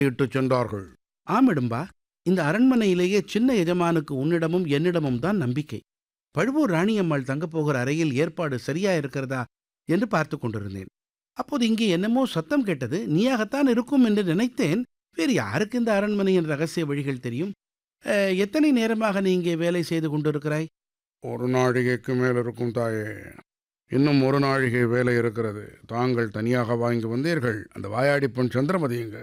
இட்டுச் சென்றார்கள் ஆமிடும்பா இந்த அரண்மனையிலேயே சின்ன எஜமானுக்கு உன்னிடமும் என்னிடமும் தான் நம்பிக்கை பழுவூர் ராணியம்மாள் தங்கப் போகிற அறையில் ஏற்பாடு சரியா இருக்கிறதா என்று பார்த்து கொண்டிருந்தேன் அப்போது இங்கே என்னமோ சத்தம் கேட்டது நீயாகத்தான் இருக்கும் என்று நினைத்தேன் வேறு யாருக்கு இந்த அரண்மனையின் ரகசிய வழிகள் தெரியும் அஹ், எத்தனை நேரமாக நீ இங்கே வேலை செய்து கொண்டிருக்கிறாய் ஒரு நாழிகைக்கு மேல் இருக்கும் தாயே இன்னும் ஒரு நாழிகை வேலை இருக்கிறது தாங்கள் தனியாக வாங்கி வந்தீர்கள் அந்த வாயாடி பெண் சந்திரமதி எங்க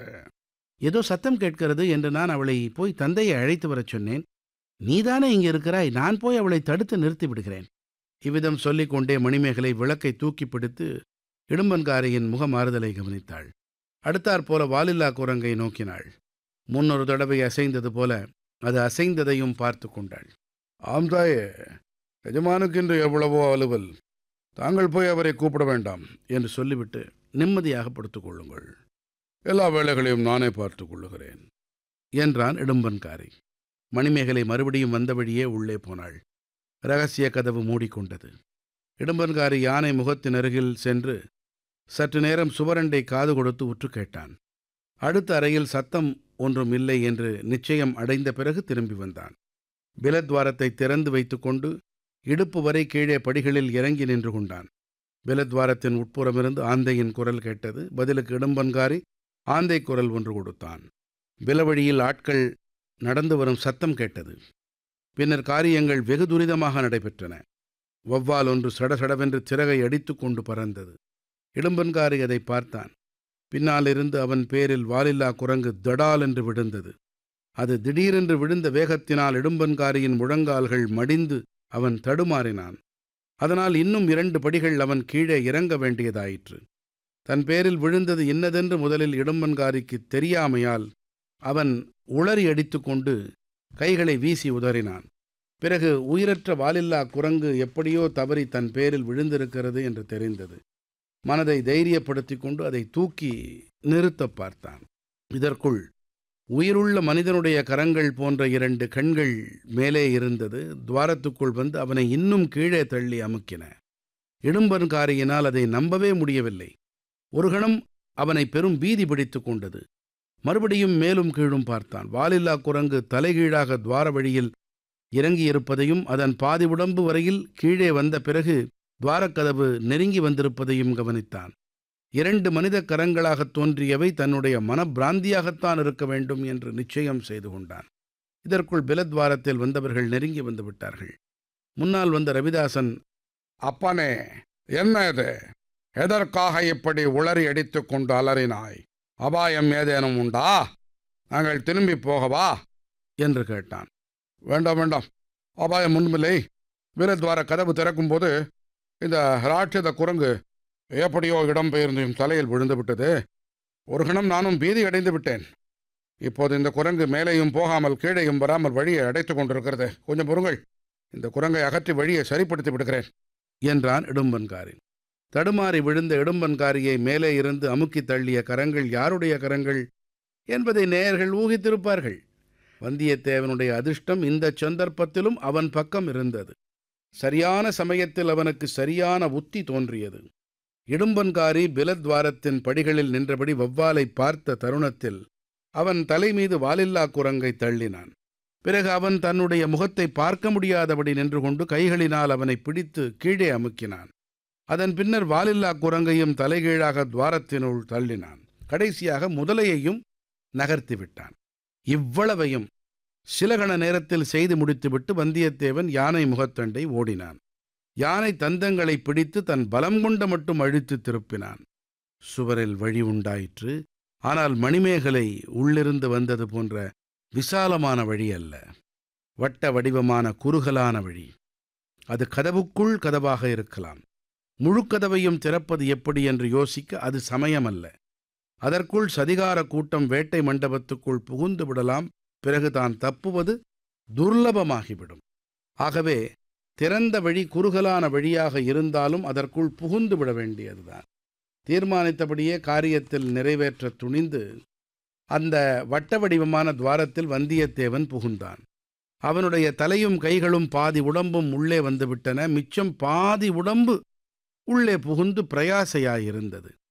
ஏதோ சத்தம் கேட்கிறது என்று நான் அவளை போய் தந்தையை அழைத்து வரச் சொன்னேன் நீதானே இங்கே இருக்கிறாய் நான் போய் அவளை தடுத்து நிறுத்தி விடுகிறேன் இவ்விதம் சொல்லிக் கொண்டே மணிமேகலை விளக்கை தூக்கி பிடித்து இடும்பன்காரியின் முக மாறுதலை கவனித்தாள் அடுத்தாற்போல வாலில்லா குரங்கை நோக்கினாள் முன்னொரு தடவை அசைந்தது போல அது அசைந்ததையும் பார்த்து கொண்டாள் ஆம் தாயே எஜமானுக்கு இன்று எவ்வளவோ அலுவல் தாங்கள் போய் அவரை கூப்பிட வேண்டாம் என்று சொல்லிவிட்டு நிம்மதியாக படுத்துக் கொள்ளுங்கள் எல்லா வேலைகளையும் நானே பார்த்துக் கொள்ளுகிறேன் என்றான் இடும்பன்காரி மணிமேகலை மறுபடியும் வந்த வழியே உள்ளே போனாள் ரகசிய கதவு மூடிக்கொண்டது இடும்பன்காரி யானை முகத்தின் அருகில் சென்று சற்று நேரம் சுவரண்டை காது கொடுத்து உற்று கேட்டான் அடுத்த அறையில் சத்தம் ஒன்றும் இல்லை என்று நிச்சயம் அடைந்த பிறகு திரும்பி வந்தான் பிலத்வாரத்தை திறந்து வைத்துக்கொண்டு இடுப்பு வரை கீழே படிகளில் இறங்கி நின்று கொண்டான் பிலத்வாரத்தின் உட்புறமிருந்து ஆந்தையின் குரல் கேட்டது பதிலுக்கு இடும்பன்காரி ஆந்தை குரல் ஒன்று கொடுத்தான் பிலவழியில் ஆட்கள் நடந்து வரும் சத்தம் கேட்டது பின்னர் காரியங்கள் வெகு துரிதமாக நடைபெற்றன வௌவால் ஒன்று சடசடவென்று சிறகை அடித்துக் கொண்டு பறந்தது இடும்பன்காரி அதை பார்த்தான் பின்னாலிருந்து அவன் பேரில் வாலில்லா குரங்கு தடால் என்று விழுந்தது அது திடீரென்று விழுந்த வேகத்தினால் இடும்பன்காரியின் முழங்கால்கள் மடிந்து அவன் தடுமாறினான் அதனால் இன்னும் இரண்டு படிகள் அவன் கீழே இறங்க வேண்டியதாயிற்று தன் பேரில் விழுந்தது இன்னதென்று முதலில் இடும்பன்காரிக்கு தெரியாமையால் அவன் உளறி அடித்துக்கொண்டு கைகளை வீசி உதறினான் பிறகு உயிரற்ற வாலில்லா குரங்கு எப்படியோ தவறி தன் பேரில் விழுந்திருக்கிறது என்று தெரிந்தது மனதை தைரியப்படுத்திக் கொண்டு அதை தூக்கி நிறுத்தப் பார்த்தான் இதற்குள் உயிருள்ள மனிதனுடைய கரங்கள் போன்ற இரண்டு கண்கள் மேலே இருந்தது துவாரத்துக்குள் வந்து அவனை இன்னும் கீழே தள்ளி அமுக்கின இடும்பன்காரியினால் அதை நம்பவே முடியவில்லை ஒரு கணம் அவனை பெரும் பீதி பிடித்து கொண்டது மறுபடியும் மேலும் கீழும் பார்த்தான் வாலில்லா குரங்கு தலைகீழாக துவார வழியில் இறங்கியிருப்பதையும் அதன் பாதி உடம்பு வரையில் கீழே வந்த பிறகு துவாரக்கதவு நெருங்கி வந்திருப்பதையும் கவனித்தான் இரண்டு மனித கரங்களாகத் தோன்றியவை தன்னுடைய மனப்பிராந்தியாகத்தான் இருக்க வேண்டும் என்று நிச்சயம் செய்து கொண்டான் இதற்குள் பிலத்வாரத்தில் வந்தவர்கள் நெருங்கி வந்து விட்டார்கள் முன்னால் வந்த ரவிதாசன் அப்பனே என்ன இது எதற்காக இப்படி உளறி அடித்துக் கொண்டு அலறினாய் அபாயம் ஏதேனும் உண்டா நாங்கள் திரும்பி போகவா என்று கேட்டான் வேண்டாம் வேண்டாம் அபாயம் ஒன்றுமில்லை வீரத்வார கதவு திறக்கும்போது இந்த ராட்சத குரங்கு எப்படியோ இடம்பெயர்ந்து என் தலையில் விழுந்து விட்டது ஒரு கணம் நானும் பீதி அடைந்து விட்டேன் இப்போது இந்த குரங்கு மேலேயும் போகாமல் கீழேயும் வராமல் வழியை அடைத்துக் கொண்டிருக்கிறது கொஞ்சம் பொறுங்கள் இந்த குரங்கை அகற்றி வழியை சரிப்படுத்தி விடுகிறேன் என்றான் இடும்பன்காரி தடுமாறி விழுந்த இடும்பன்காரியை மேலே இருந்து அமுக்கி தள்ளிய கரங்கள் யாருடைய கரங்கள் என்பதை நேயர்கள் ஊகித்திருப்பார்கள் வந்தியத்தேவனுடைய அதிர்ஷ்டம் இந்த சந்தர்ப்பத்திலும் அவன் பக்கம் இருந்தது சரியான சமயத்தில் அவனுக்கு சரியான உத்தி தோன்றியது இடும்பன்காரி பிலத்வாரத்தின் படிகளில் நின்றபடி வௌவாலை பார்த்த தருணத்தில் அவன் தலை மீது வாலில்லா குரங்கை தள்ளினான் பிறகு அவன் தன்னுடைய முகத்தை பார்க்க முடியாதபடி நின்று கொண்டு கைகளினால் அவனை பிடித்து கீழே அமுக்கினான் அதன் பின்னர் வாலில்லா குரங்கையும் தலைகீழாக துவாரத்தினுள் தள்ளினான் கடைசியாக முதலையையும் நகர்த்தி விட்டான் இவ்வளவையும் சில கண நேரத்தில் செய்து முடித்துவிட்டு வந்தியத்தேவன் யானை முகத்தண்டை ஓடினான் யானை தந்தங்களை பிடித்து தன் பலம் கொண்ட மட்டும் அழித்து திருப்பினான் சுவரில் வழி உண்டாயிற்று ஆனால் மணிமேகலை உள்ளிருந்து வந்தது போன்ற விசாலமான வழி அல்ல வட்ட வடிவமான குறுகலான வழி அது கதவுக்குள் கதவாக இருக்கலாம் முழுக்கதவையும் திறப்பது எப்படி என்று யோசிக்க அது சமயமல்ல அதற்குள் சதிகார கூட்டம் வேட்டை மண்டபத்துக்குள் புகுந்து விடலாம் பிறகு தான் தப்புவது துர்லபமாகிவிடும் ஆகவே திறந்த வழி குறுகலான வழியாக இருந்தாலும் அதற்குள் புகுந்து விட வேண்டியதுதான் தீர்மானித்தபடியே காரியத்தில் நிறைவேற்ற துணிந்து அந்த வட்ட வடிவமான துவாரத்தில் வந்தியத்தேவன் புகுந்தான் அவனுடைய தலையும் கைகளும் பாதி உடம்பும் உள்ளே வந்துவிட்டன மிச்சம் பாதி உடம்பு உள்ளே புகுந்து பிரயாசையாயிருந்தது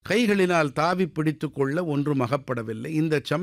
கைகளினால் தாவி பிடித்துக் கொள்ள ஒன்றும் அகப்படவில்லை இந்த